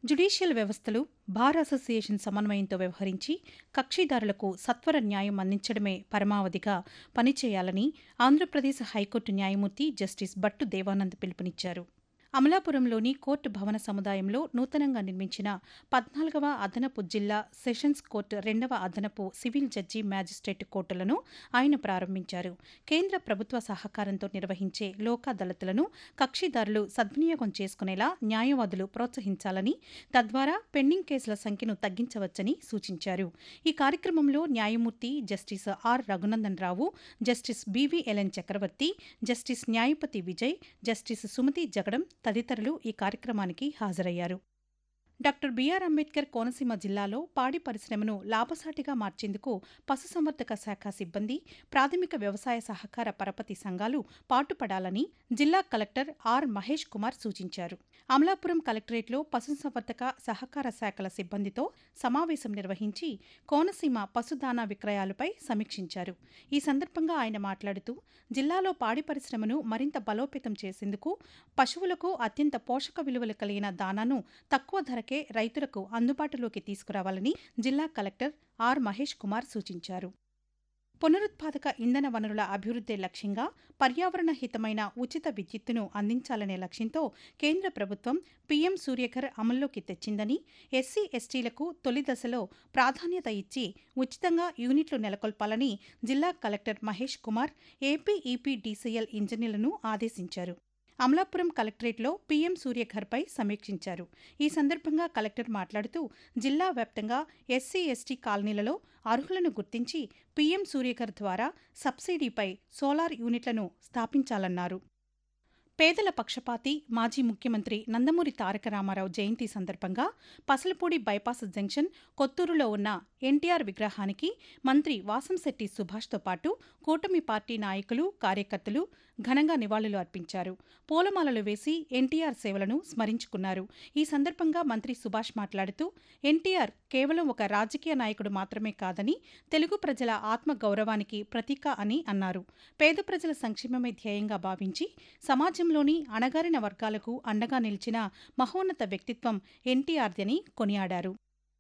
judicial వ్యవస్థలు bar association సమన్వయంతో వ్యవహరించి కక్షిదారులకు సత్వర న్యాయం అందించడమే పరమావధిగా పనిచేయాలని ఆంధ్రప్రదేశ్ హైకోర్టు న్యాయమూర్తి జస్టిస్ భట్టు దేవానంద్ పిలుపునిచ్చారు అమలాపురంలోని కోర్టు భవన సముదాయంలో నూతనంగా నిర్మించిన పద్నాలుగవ అదనపు జిల్లా సెషన్స్ కోర్టు రెండవ అదనపు సివిల్ జడ్జి మ్యాజిస్ట్రేట్ కోర్టులను ఆయన ప్రారంభించారు కేంద్ర ప్రభుత్వ సహకారంతో నిర్వహించే లోక్ అదాలత్లను కక్షిదారులు సద్వినియోగం చేసుకునేలా న్యాయవాదులు ప్రోత్సహించాలని తద్వారా పెండింగ్ కేసుల సంఖ్యను తగ్గించవచ్చని సూచించారు ఈ కార్యక్రమంలో న్యాయమూర్తి justice R Raghunandan Rao justice BVLN Chakravarthi justice Nyayapathi Vijay justice Sumathi Jagadam తదితరులు ఈ కార్యక్రమానికి హాజరయ్యారు డాక్టర్ బీఆర్ అంబేద్కర్ కోనసీమ జిల్లాలో పాడి పరిశ్రమను లాభసాటిగా మార్చేందుకు పశుసంవర్ధక శాఖ సిబ్బంది ప్రాథమిక వ్యవసాయ సహకార పరపతి సంఘాలు పాటుపడాలని జిల్లా కలెక్టర్ ఆర్ మహేష్ కుమార్ సూచించారు అమలాపురం కలెక్టరేట్లో పశుసంవర్ధక సహకార శాఖల సిబ్బందితో సమావేశం నిర్వహించి కోనసీమ పశుదానా విక్రయాలపై సమీక్షించారు ఈ సందర్భంగా ఆయన మాట్లాడుతూ జిల్లాలో పాడి పరిశ్రమను మరింత బలోపేతం చేసేందుకు పశువులకు అత్యంత పోషక విలువలు కలిగిన దానాను తక్కువ ధరకే రైతులకు అందుబాటులోకి తీసుకురావాలని జిల్లా కలెక్టర్ ఆర్ మహేష్ కుమార్ సూచించారు పునరుత్పాదక ఇంధన వనరుల అభివృద్ధి లక్ష్యంగా పర్యావరణ హితమైన ఉచిత విద్యుత్తును అందించాలనే లక్ష్యంతో కేంద్ర ప్రభుత్వం పీఎం సూర్యఘర్ అమల్లోకి తెచ్చిందని ఎస్సీ ఎస్టీలకు తొలి దశలో ప్రాధాన్యత ఇచ్చి ఉచితంగా యూనిట్లు నెలకొల్పాలని జిల్లా collector Mahesh Kumar AP EPDCL ఇంజనీర్లను ఆదేశించారు అమలాపురం కలెక్టరేట్లో పీఎం సూర్యఘర్పై సమీక్షించారు ఈ సందర్భంగా కలెక్టర్ మాట్లాడుతూ జిల్లా వ్యాప్తంగా ఎస్సీ ఎస్టీ కాలనీలలో అర్హులను గుర్తించి పీఎం సూర్యఘర్ ద్వారా సబ్సిడీపై సోలార్ యూనిట్లను స్థాపించాలన్నారు పేదల పక్షపాతి మాజీ ముఖ్యమంత్రి నందమూరి తారక రామారావు జయంతి సందర్భంగా పసలపూడి బైపాస్ జంక్షన్ కొత్తూరులో ఉన్న ఎన్టీఆర్ విగ్రహానికి మంత్రి వాసంశెట్టి సుభాష్తో పాటు కూటమి పార్టీ నాయకులు కార్యకర్తలు ఘనంగా నివాళులు అర్పించారు పూలమాలలు వేసి ఎన్టీఆర్ సేవలను స్మరించుకున్నారు ఈ సందర్భంగా మంత్రి సుభాష్ మాట్లాడుతూ ఎన్టీఆర్ కేవలం ఒక రాజకీయ నాయకుడు మాత్రమే కాదని తెలుగు ప్రజల ఆత్మ గౌరవానికి ప్రతీక అని అన్నారు పేద ప్రజల సంక్షేమమే ధ్యేయంగా భావించి సమాజంలోని అణగారిన వర్గాలకు అండగా నిలిచిన మహోన్నత వ్యక్తిత్వం ఎన్టీఆర్దని కొనియాడారు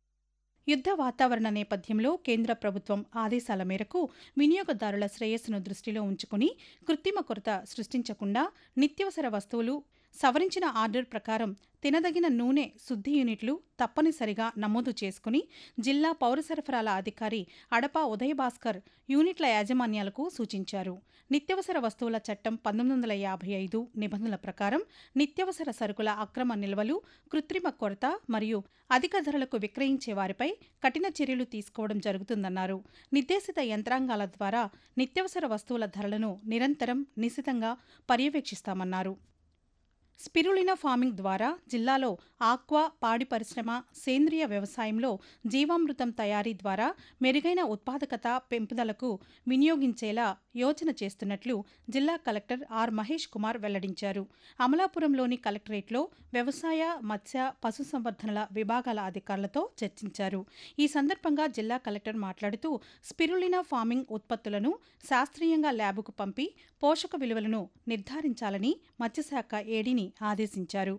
యుద్ధ వాతావరణ నేపథ్యంలో కేంద్ర ప్రభుత్వం ఆదేశాల మేరకు వినియోగదారుల శ్రేయస్సును దృష్టిలో ఉంచుకుని కృత్రిమ కొరత సృష్టించకుండా నిత్యవసర వస్తువులు సవరించిన ఆర్డర్ ప్రకారం తినదగిన నూనె శుద్ధి యూనిట్లు తప్పనిసరిగా నమోదు చేసుకుని జిల్లా పౌర సరఫరాల అధికారి అడపా ఉదయభాస్కర్ యూనిట్ల యాజమాన్యాలకు సూచించారు నిత్యవసర వస్తువుల చట్టం పంతొమ్మిది వందల యాభై ఐదు నిబంధనల ప్రకారం నిత్యవసర సరుకుల అక్రమ నిల్వలు కృత్రిమ కొరత మరియు అధిక ధరలకు విక్రయించే వారిపై కఠిన చర్యలు తీసుకోవడం జరుగుతుందన్నారు నిర్దేశిత యంత్రాంగాల ద్వారా నిత్యవసర వస్తువుల ధరలను నిరంతరం నిశితంగా పర్యవేక్షిస్తామన్నారు స్పిరులినా ఫార్మింగ్ ద్వారా జిల్లాలో ఆక్వా పాడి పరిశ్రమ సేంద్రియ వ్యవసాయంలో జీవామృతం తయారీ ద్వారా మెరుగైన ఉత్పాదకత పెంపుదలకు వినియోగించేలా యోచన చేస్తున్నట్లు జిల్లా కలెక్టర్ ఆర్ మహేష్ కుమార్ వెల్లడించారు అమలాపురంలోని కలెక్టరేట్లో వ్యవసాయ మత్స్య పశుసంవర్ధనల విభాగాల అధికారులతో చర్చించారు ఈ సందర్భంగా జిల్లా కలెక్టర్ మాట్లాడుతూ స్పిరులినా ఫార్మింగ్ ఉత్పత్తులను శాస్త్రీయంగా ల్యాబుకు పంపి పోషక విలువలను నిర్ధారించాలని మత్స్యశాఖ ఏడీని ఆదేశించారు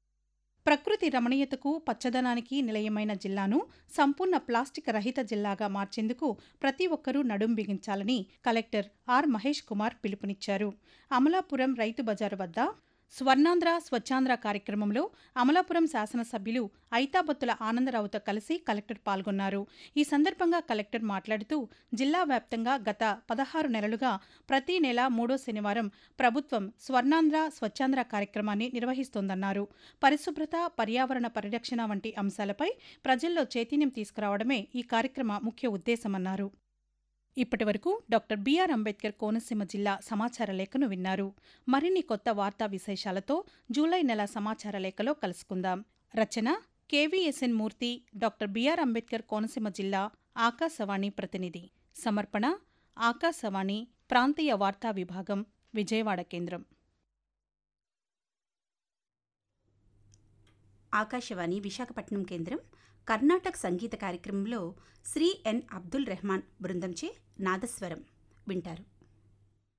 ప్రకృతి రమణీయతకు పచ్చదనానికి నిలయమైన జిల్లాను సంపూర్ణ ప్లాస్టిక్ రహిత జిల్లాగా మార్చేందుకు ప్రతి ఒక్కరూ నడుం బిగించాలని కలెక్టర్ ఆర్ మహేష్ కుమార్ పిలుపునిచ్చారు అమలాపురం రైతు బజారు వద్ద స్వర్ణాంధ్ర స్వచ్ఛాంధ్ర కార్యక్రమంలో అమలాపురం శాసనసభ్యులు ఐతాబత్తుల ఆనందరావుతో కలిసి కలెక్టర్ పాల్గొన్నారు ఈ సందర్భంగా కలెక్టర్ మాట్లాడుతూ జిల్లా వ్యాప్తంగా గత పదహారు నెలలుగా ప్రతి నెల మూడో శనివారం ప్రభుత్వం స్వర్ణాంధ్ర స్వచ్ఛాంధ్ర కార్యక్రమాన్ని నిర్వహిస్తోందన్నారు పరిశుభ్రత పర్యావరణ పరిరక్షణ వంటి అంశాలపై ప్రజల్లో చైతన్యం తీసుకురావడమే ఈ కార్యక్రమ ముఖ్య ఉద్దేశమన్నారు ఇప్పటి వరకు డాక్టర్ బీఆర్ అంబేద్కర్ కోనసీమ జిల్లా సమాచార లేఖను విన్నారు మరిన్ని కొత్త వార్తా విశేషాలతో జూలై నెల సమాచార లేఖలో కలుసుకుందాం రచన KVSN Murthy doctor BR Ambedkar Konaseema జిల్లా ఆకాశవాణి ప్రతినిధి సమర్పణ ఆకాశవాణి ప్రాంతీయ వార్తా విభాగం విజయవాడ కేంద్రం ఆకాశవాణి విశాఖపట్నం కేంద్రం కర్ణాటక సంగీత కార్యక్రమంలో శ్రీ ఎన్ అబ్దుల్ రెహమాన్ బృందంచే నాదస్వరం వింటారు